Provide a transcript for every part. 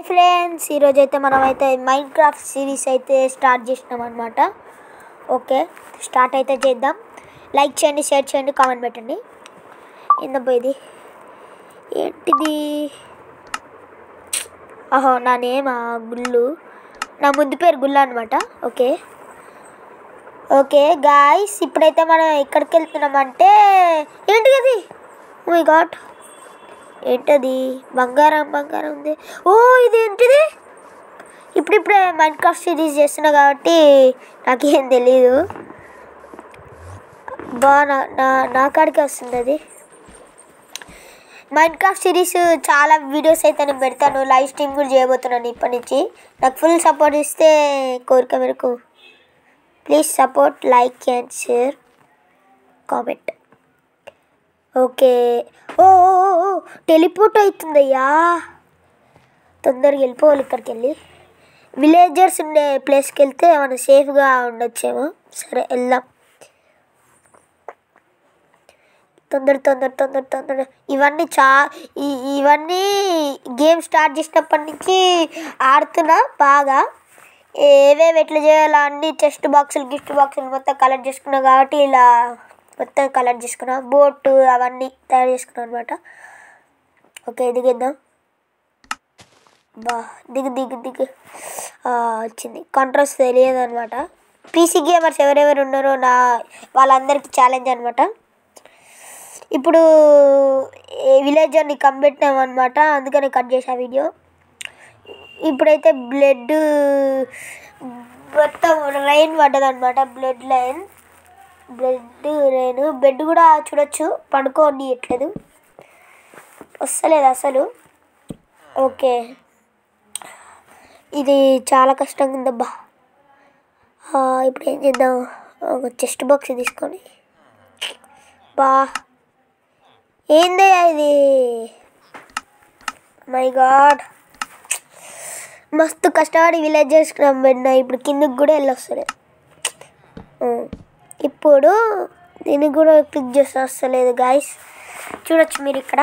friends ఈరోజు అయితే మనం అయితే మైండ్ క్రాఫ్ట్ సిరీస్ అయితే స్టార్ట్ చేసినాం అనమాట ఓకే స్టార్ట్ అయితే చేద్దాం లైక్ చేయండి షేర్ చేయండి కామెంట్ పెట్టండి ఏందబ్బా ఇది ఏంటిది ఆహో నా నేమ్ ఆ గుళ్ళు నా ముద్దు పేరు గుళ్ళు అనమాట ఓకే ఓకే గాయస్ ఇప్పుడైతే మనం ఎక్కడికి వెళ్తున్నామంటే ఏంటిది అది మై గాడ్ ఏంటది బంగారం బంగారం ఉంది ఓ ఇది ఏంటిది ఇప్పుడిప్పుడే మైండ్ క్రాఫ్ట్ సిరీస్ చేస్తున్నా కాబట్టి నాకేం తెలీదు బా నా నా నా కాడికి వస్తుంది అది మైండ్ క్రాఫ్ట్ సిరీస్ చాలా వీడియోస్ అయితే నేను పెడతాను లైవ్ స్ట్రీమ్ కూడా చేయబోతున్నాను ఇప్పటి నుంచి నాకు ఫుల్ సపోర్ట్ ఇస్తే కోరిక మేరకు please support like and share comment okay ఓ టెలిపోర్ట్ అవుతుందయ్యా తొందరగా వెళ్ళిపోవాలి ఇక్కడికి వెళ్ళి విలేజర్స్ ఉండే ప్లేస్కి వెళ్తే మనం సేఫ్గా ఉండొచ్చేమో సరే వెళ్దాం తొందర తొందర తొందర తొందర ఇవన్నీ చా ఈ- ఇవన్నీ గేమ్ స్టార్ట్ చేసినప్పటి నుంచి ఆడుతున్నా బాగా ఏవేవి ఎట్లా చేయాలో అన్ని చెస్ట్ బాక్సులు గిఫ్ట్ బాక్సులు మొత్తం కలెక్ట్ చేసుకున్నా కాబట్టి ఇలా మొత్తం కలెక్ట్ చేసుకున్నా బోట్ అవన్నీ తయారు చేసుకున్నాను అనమాట ఓకే దిగిద్దాం బా దిగు దిగు దిగు ఆ, వచ్చింది కంట్రోల్స్ తెలియదు అనమాట పీసీ గేమర్స్ ఎవరెవరు ఉన్నారో నా వాళ్ళందరికీ ఛాలెంజ్ అనమాట ఇప్పుడు విలేజర్ని కంపెట్టినాం అనమాట అందుకని కట్ చేసా వీడియో ఇప్పుడైతే బ్లడ్ మొత్తం రైన్ పడ్డది అనమాట blood line blood rain bed కూడా చూడొచ్చు పడుకోండి ఎట్లేదు వస్తలేదు అసలు ఓకే ఇది చాలా కష్టంగా ఉందబ్బా ఆ, ఇప్పుడు ఏం చేద్దాం ఒక చెస్ట్ బాక్స్ తీసుకొని బా ఏందయ్యా ఇది మై గాడ్ మస్తు కష్టపడి విలేజ్ చేసుకున్నాం పెట్టిన ఇప్పుడు కిందకి కూడా వెళ్ళొస్తలే ఆ, ఇప్పుడు దీనికి కూడా క్లిక్ చేస్తే వస్తలేదు గాయస్ చూడొచ్చు మీరు ఇక్కడ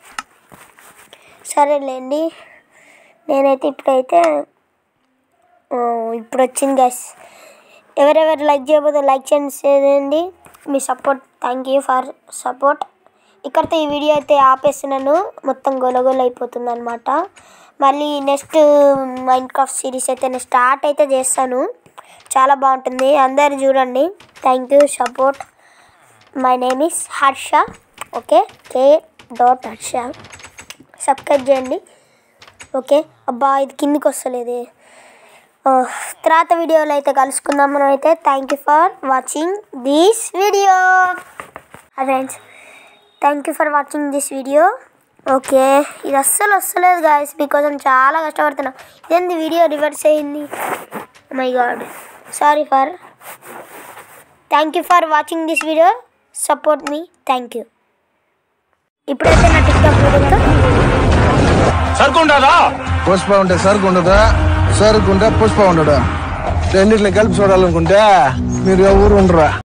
సరేలేండి నేనైతే ఇప్పుడైతే ఆ, ఇప్పుడు వచ్చింది గాయస్ ఎవరెవరు లైక్ చేయబోతే లైక్ చేయండి షేర్ చేయండి మీ support thank you for support ఇక్కడితో ఈ వీడియో అయితే ఆపేస్తున్నాను మొత్తం గొలగొల అయిపోతుంది అనమాట మళ్ళీ నెక్స్ట్ మైండ్ క్రాఫ్ట్ సిరీస్ అయితే నేను స్టార్ట్ అయితే చేస్తాను చాలా బాగుంటుంది అందరు చూడండి thank you support my name is Harsha okay K dot Harsha subscribe చేయండి ఓకే అబ్బా ఇది కిందికి వస్తలేదు ఆ, తర్వాత వీడియోలో అయితే కలుసుకుందాం మనం అయితే thank you for watching this video friends thank you for watching this video okay ఇది అస్సలు వస్తలేదు గాయస్ బికాజ్ నేను చాలా కష్టపడుతున్నా ఇదేంది వీడియో రివర్స్ అయింది my god sorry for thank you for watching this video support మీ థ్యాంక్ యూ ఇప్పుడైతే నా టిక్టాక్ వీడియోతో సరుకుంటారా పుష్ప ఉంటే సరుకు ఉండదా సరుకు ఉంటే పుష్ప ఉండదా రెండిట్ని కలిపి చూడాలనుకుంటే మీరు ఎవరు ఉండరా